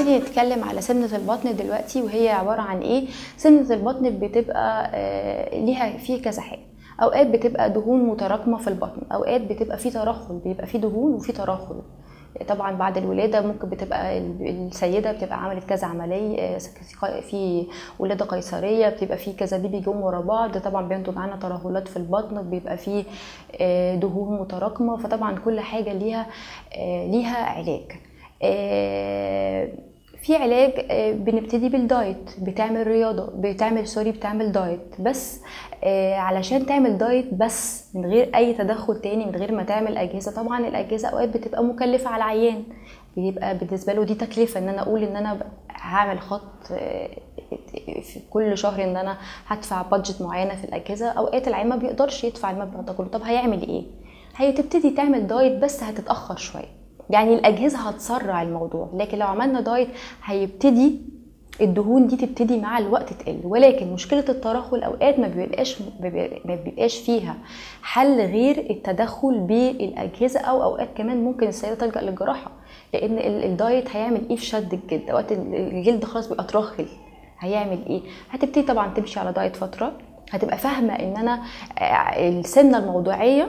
هنبتدي نتكلم على سمنة البطن دلوقتي وهي عبارة عن ايه سمنة البطن بتبقى آه، ليها فيه كذا حاجة اوقات بتبقى دهون متراكمة في البطن اوقات بتبقى فيه ترهل بيبقى فيه دهون وفيه ترهل طبعا بعد الولاده ممكن بتبقى ال- السيده بتبقى عملت كذا عمليه آه، في ولاده قيصريه بتبقى في كذا بيبي جم ورا بعض طبعا بينتج عنها ترهلات في البطن بيبقى في آه، دهون متراكمه فطبعا كل حاجه ليها آه، ليها علاج آه، في علاج آه، بنبتدي بالدايت بتعمل رياضه بتعمل سوري بتعمل دايت بس آه، علشان تعمل دايت بس من غير اي تدخل تاني من غير ما تعمل اجهزه طبعا الاجهزه اوقات بتبقى مكلفه على العيان بيبقى بالنسبه له دي تكلفه ان انا اقول ان انا هعمل خط آه، في كل شهر ان انا هدفع بادجت معينه في الاجهزه اوقات العيان ما بيقدرش يدفع المبلغ ده كله طب هيعمل ايه هي تبتدي تعمل دايت بس هتتاخر شويه يعني الاجهزه هتسرع الموضوع لكن لو عملنا دايت هيبتدي الدهون دي تبتدي مع الوقت تقل ولكن مشكله الترهل اوقات ما بيبقاش ما بيبقاش فيها حل غير التدخل بالاجهزه او اوقات كمان ممكن السيده تلجا للجراحه لان ال- الدايت هيعمل ايه في شد الجلد اوقات ال- الجلد خلاص بيبقى ترهل هيعمل ايه هتبتدي طبعا تمشي على دايت فتره هتبقى فاهمه ان انا آه، السمنه الموضوعيه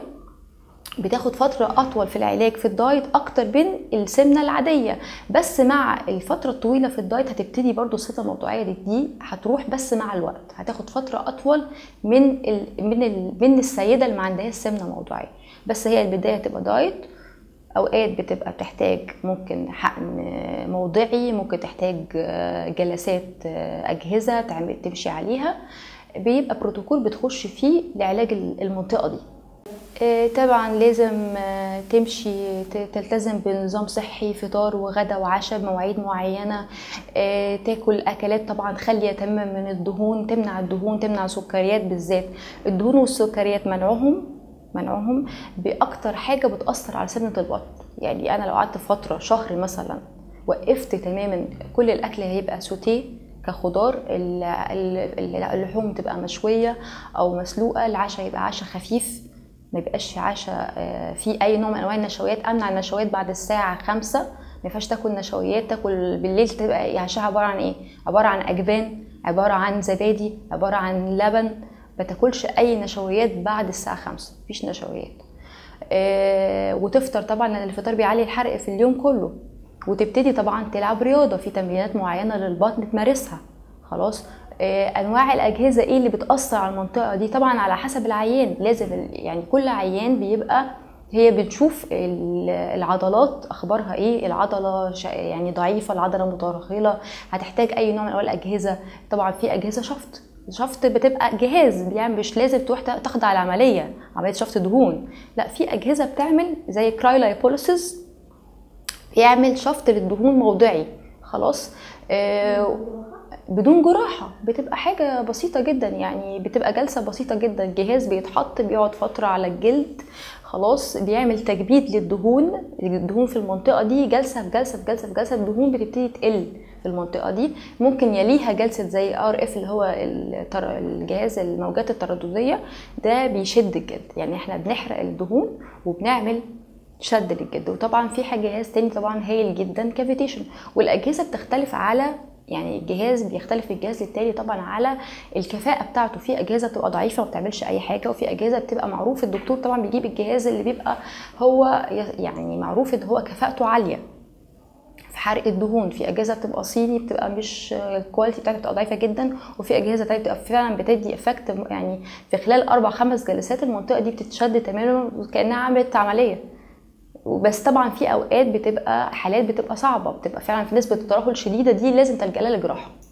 بتاخد فترة أطول في العلاج في الدايت أكتر من السمنة العادية بس مع الفترة الطويلة في الدايت هتبتدي برضو السمنة الموضوعية دي, دي هتروح بس مع الوقت هتاخد فترة أطول من ال من ال من السيدة اللي ما عندهاش سمنة موضوعية بس هي البداية تبقى دايت اوقات بتبقى بتحتاج ممكن حقن موضعي ممكن تحتاج جلسات اجهزه تعمل تمشي عليها بيبقى بروتوكول بتخش فيه لعلاج المنطقه دي آه، طبعا لازم آه، تمشي ت- تلتزم بنظام صحي فطار وغدا وعشاء بمواعيد معينة آه، تاكل أكلات طبعا خالية تماما من الدهون تمنع الدهون تمنع السكريات بالذات الدهون والسكريات منعهم منعهم بأكتر حاجة بتأثر على سمنة البطن يعني أنا لو قعدت فترة شهر مثلا وقفت تماما كل الأكل هيبقى سوتيه كخضار ال- ال- اللحوم تبقى مشوية أو مسلوقة العشاء يبقى عشاء خفيف ما يبقاش عشاء آه، فيه اي نوع من انواع النشويات امنع النشويات بعد الساعه خمسة ما ينفعش تاكل نشويات تاكل بالليل تبقى عشاء عباره عن ايه عباره عن اجبان عباره عن زبادي عباره عن لبن ما تاكلش اي نشويات بعد الساعه خمسة مفيش نشويات آه، وتفطر طبعا لان الفطار بيعلي الحرق في اليوم كله وتبتدي طبعا تلعب رياضه في تمرينات معينه للبطن تمارسها خلاص آه، انواع الاجهزه ايه اللي بتاثر على المنطقه دي طبعا على حسب العيان لازم ال- يعني كل عيان بيبقى هي بتشوف ال- العضلات اخبارها ايه العضله شا- يعني ضعيفه العضله مترهله هتحتاج اي نوع من انواع الاجهزه طبعا في اجهزه شفط شفط بتبقى جهاز يعني مش لازم تروح تخضع العمليه عمليه شفط دهون لا في اجهزه بتعمل زي كرايلايبوليسيس بيعمل شفط للدهون موضعي خلاص آه بدون جراحة بتبقى حاجة بسيطة جدا يعني بتبقى جلسة بسيطة جدا جهاز بيتحط بيقعد فترة على الجلد خلاص بيعمل تجميد للدهون الدهون في المنطقة دي جلسة في جلسة في جلسة في جلسة الدهون بتبتدي تقل في المنطقة دي ممكن يليها جلسة زي ار اف اللي هو التر- الجهاز الموجات الترددية ده بيشد الجلد يعني احنا بنحرق الدهون وبنعمل شد للجلد وطبعا في حاجه جهاز تاني طبعا هايل جدا كافيتيشن والاجهزه بتختلف على يعني الجهاز بيختلف من الجهاز للتاني طبعا على الكفاءه بتاعته في اجهزه بتبقى ضعيفه ما بتعملش اي حاجه وفي اجهزه بتبقى معروف الدكتور طبعا بيجيب الجهاز اللي بيبقى هو يعني معروف ان هو كفاءته عاليه في حرق الدهون في اجهزه بتبقى صيني بتبقى مش الكواليتي بتاعتها بتبقى ضعيفه جدا وفي اجهزه تانية بتبقى فعلا بتدي افكت يعني في خلال اربع خمس جلسات المنطقه دي بتتشد تماما وكانها عملت عمليه بس طبعا في اوقات بتبقى حالات بتبقى صعبه بتبقى فعلا في نسبه الترهل شديده دي لازم تلجا لها للجراحه